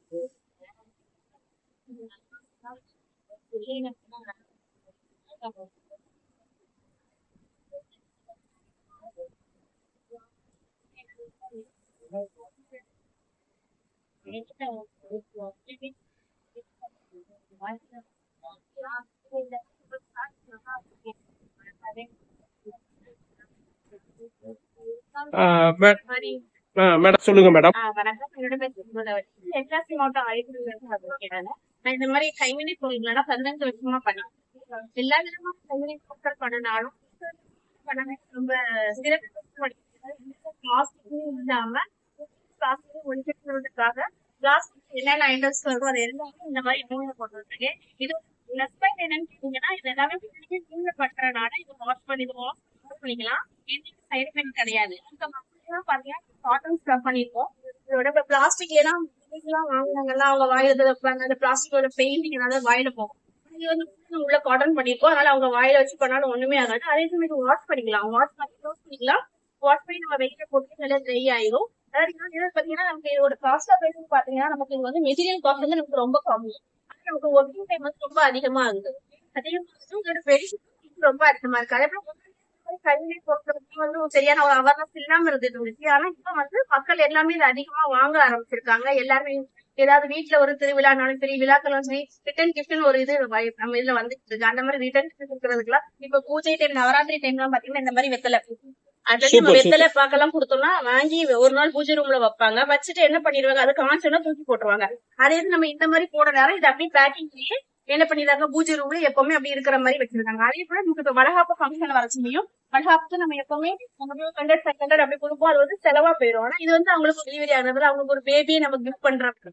Madam சொல்லுங்க madam ஆ, வணக்கம் என்னோட பேர் சுந்தரவதி. தென்காசி மாவட்டம் அரியலூர்ல இருந்து வந்திருக்கேன் நானு. நான் இந்த மாதிரி கைவினை தொழில்கள பதினஞ்சு வருஷமா பண்ணிட்டு இருக்கேன். எல்லா விதமான கைவினை பொருட்கள் பண்ணினாலும் பண்ணவே ரொம்ப சிறப்பு பிளாஸ்டிக்கும் இல்லாம பிளாஸ்டிக் ஒழிக்கிறதுக்காக பிளாஸ்டிக் என்னென்ன ஐட்டம்ஸ் வருதோ அது எல்லாமே இந்த மாதிரி நூல்ல கொண்டு வந்திருக்கேன் இது பிளஸ் பாயிண்ட் என்னன்னு கேட்டீங்கன்னா இது எல்லாமே நூல்ல பண்றதுனால இது வாஷ் பண்ணி இது வாஷ் பண்ணிக்கலாம் எந்த சைடு எஃபெக்ட் கிடையாது இந்த மாதிரி பாத்தீங்கன்னா காட்டன் ஸ்க்ரப் பண்ணிருக்கோம் இதோட இப்ப பிளாஸ்டிக் ஏன்னா எல்லாம் வாங்குனாங்கல்ல அவங்க வாயில இதை வைப்பாங்க அந்த பிளாஸ்டிக்கோட பெயிண்டிங் அதனால வாயில போகும் இது வந்து full உள்ள காட்டன் பண்ணிருக்கோம் அதனால அவங்க வாயில வச்சு பண்ணாலும் ஒண்ணுமே ஆகாது அதே சமயம் வாஷ் பண்ணிக்கலாம் வாஷ் பண்ணி க்ளோஸ் பண்ணிக்கலாம் வாஷ் பண்ணி நம்ம வெயில போட்டு நல்லா ட்ரை ஆயிரும் அதாவது இன்னொரு இது பாத்தீங்கன்னா நமக்கு இதோட காஸ்ட் ஆஃப் பாத்தீங்கன்னா நமக்கு இது வந்து மெட்டீரியல் காஸ்ட் வந்து நமக்கு ரொம்ப கம்மி ஆனா நமக்கு ஒர்க்கிங் டைம் வந்து ரொம்ப அதிகமா இருக்கு அதே மாதிரி இதோட பெனிஃபிட் ரொம்ப அதிகமா இருக்கு அதே போல கைவினை பொருட்களுக்கு வந்து ஒரு சரியான ஒரு அவேர்னஸ் இல்லாம இருந்துட்டு இருந்துச்சு ஆனா இப்ப வந்து மக்கள் எல்லாமே இதை அதிகமா வாங்க ஆரம்பிச்சிருக்காங்க எல்லாருமே ஏதாவது வீட்ல ஒரு திருவிழானாலும் சரி விழாக்களும் சரி ரிட்டர்ன் கிஃப்ட்னு ஒரு இது வ- நம்ம இதுல வந்துட்டு இருக்கு அந்த மாதிரி ரிட்டர்ன் கிஃப்ட் இருக்கிறதுக்குலாம் இப்ப பூஜை டைம் நவராத்திரி டைம்லாம் பாத்தீங்கன்னா இந்த மாதிரி வெத்தலை அதுல நம்ம Super, வெத்தலை பாக்கெல்லாம் கொடுத்தோம்னா வாங்கி ஒரு நாள் பூஜை ரூம்ல வைப்பாங்க வச்சுட்டு என்ன பண்ணிடுவாங்க அது காஞ்சோன்னா தூக்கி போட்டுருவாங்க அதே இது நம்ம இந்த மாதிரி போட நேரம் இது அப்படியே பேக்கிங் பண்ணி என்ன பண்ணிடுறாங்க பூஜை ரூம்ல எப்பவுமே அப்படி இருக்கிற மாதிரி வச்சிருக்காங்க அதே போல நமக்கு இப்ப வடகாப்பு ஃபங்க்ஷன் வர முடியும் வடகாப்புக்கு நம்ம எப்பவுமே ஹண்ட்ரட் ஃபைவ் ஹண்ட்ரட் அப்படி கொடுப்போம் அது வந்து செலவா போயிடும் ஆனா இது வந்து அவங்களுக்கு டெலிவரி ஆனதுல அவங்களுக்கு ஒரு பேபியை நம்ம கிஃப்ட் பண்றோம்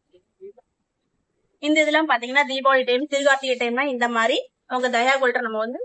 இந்த இதெல்லாம் பாத்தீங்கன்னா தீபாவளி டைம் திருகார்த்திகை டைம்னா இந்த மாதிரி அவங்க தயா கோல்ட நம்ம வந்து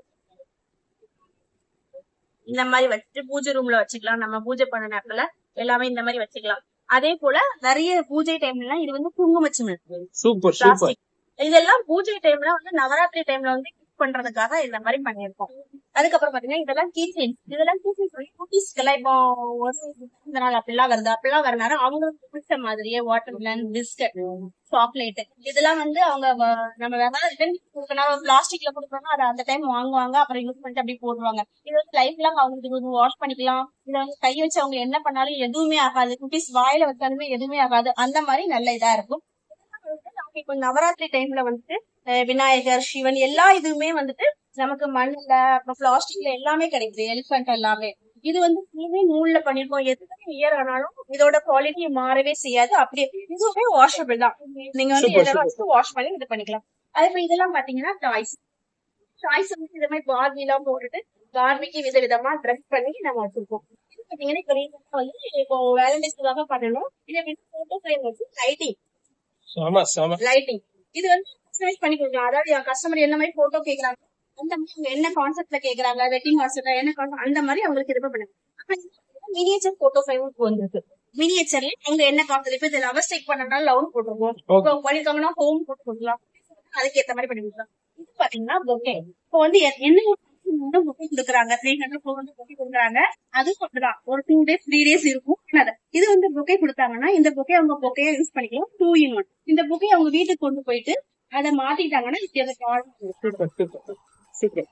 இந்த மாதிரி வச்சுட்டு பூஜை ரூம்ல வச்சுக்கலாம் நம்ம பூஜை பண்ண நேரத்துல எல்லாமே இந்த மாதிரி வச்சுக்கலாம் அதே போல நிறைய பூஜை டைம்ல இது வந்து குங்குமச்சிமிழ் சூப்பர் சூப்பர் பிளாஸ்டிக் இதெல்லாம் பூஜை டைம்ல வந்து நவராத்திரி டைம்ல வந்து கிஃப்ட் பண்றதுக்காக இந்த மாதிரி பண்ணிருக்கோம் அதுக்கப்புறம் பாத்தீங்கன்னா இதெல்லாம் கீச்சைன்ஸ் இதெல்லாம் கீச்சைன்ஸ் சொல்லி குட்டீஸ்க்கெல்லாம் இப்போ ஒரு இந்த நாள் அப்படிலாம் வருது அப்படிலாம் வரனால அவங்களுக்கு பிடிச்ச மாதிரியே வாட்டர் மிலன் பிஸ்கட் சாக்லேட் இதெல்லாம் வந்து அவங்க வ- நம்ம வேணா ரிட்டர்ன் கொடுக்கணும் பிளாஸ்டிக்ல கொடுக்கணும் அதை அந்த டைம் வாங்குவாங்க அப்புறம் யூஸ் பண்ணிட்டு அப்படியே போடுவாங்க இது வந்து லைஃப் லாங் அவங்களுக்கு வாஷ் பண்ணிக்கலாம் இதை வந்து கை வச்சு அவங்க என்ன பண்ணாலும் எதுவுமே ஆகாது குட்டீஸ் வாயில வச்சாலுமே எதுவுமே ஆகாது அந்த மாதிரி நல்ல இதா இருக்கும் நமக்கு இப்போ நவராத்திரி டைம்ல வந்துட்டு அஹ் விநாயகர் சிவன் எல்லா இதுவுமே வந்துட்டு நமக்கு மண்ணுல அப்புறம் பிளாஸ்டிக்ல எல்லாமே கிடைக்குது எலிஃபென்ட் எல்லாமே இது வந்து ஃபுல்லுமே நூல்ல பண்ணிருக்கோம் எத்தனை இயர் ஆனாலும் இதோட குவாலிட்டி மாறவே செய்யாது அப்படியே இதுவுமே வாஷபிள் தான் நீங்க வந்து Super, எதெல்லாம் வச்சு வாஷ் பண்ணி இது பண்ணிக்கலாம் அதே போல இதெல்லாம் பாத்தீங்கன்னா டாய்ஸ் டாய்ஸ் வந்து இந்த மாதிரி பார்பி எல்லாம் போட்டுட்டு பார்பிக்கு வித விதமா ட்ரெஸ் பண்ணி நம்ம வச்சிருக்கோம் இது பாத்தீங்கன்னா இப்ப recent ஆ வந்து இப்போ வேலண்டைன்ஸ்க்காக பண்ணணும் இது போட்டோ ஃப்ரேம் வச்சு லைட்டிங் ஆமா ஆமா லைட்டிங் இது வந்து கஸ்டமைஸ் பண்ணி கொடுக்கலாம் அதாவது என் கஸ்டமர் என்ன மாதிரி போட்டோ கேக்குறாங்க அந்த மாதிரி அவங்க என்ன கான்செப்ட்ல கேக்குறாங்க வெட்டிங் கான்செப்ட்ல என்ன concept- அந்த மாதிரி அவங்களுக்கு இது பண்ணுங்க மினியேச்சர் போட்டோ ஃப்ரேம் வந்திருக்கு மினியேச்சர்ல அவங்க என்ன கான்செப்ட் இப்ப இது லவர் ஸ்டிக் பண்ணனால லவ் போட்டுருக்கோம் Okay. இப்போ பண்ணிருக்காங்கன்னா ஹோம் போட்டு கொடுக்கலாம் அதுக்கேத்த மாதிரி பண்ணி கொடுக்கலாம் இது பாத்தீங்கன்னா பொக்கே இப்போ வந்து எ- என்ன பொக்கே கொடுக்குறாங்க three hundred four hundred bouquet கொடுக்குறாங்க அதுவும் அப்படிதான் ஒரு டூ டேஸ் த்ரீ டேஸ் இருக்கும் அது. இது வந்து பொக்கே கொடுத்தாங்கன்னா இந்த பொக்கே அவங்க பொக்கையா யூஸ் பண்ணிக்கலாம் டூ இன் ஒன் இந்த பொக்கே அவங்க வீட்டுக்கு கொண்டு போயிட்டு அதை மாத்திட்டாங்கன்னா இது எனக்கு ஆர்டர் சூப்பர் சூப்பர் சூப்பர்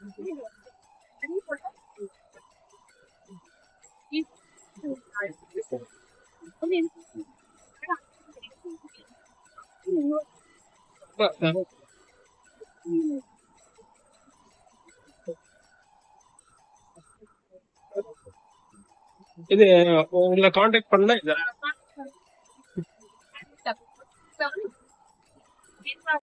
இது உங்களை காண்டாக்ட் பண்ண இது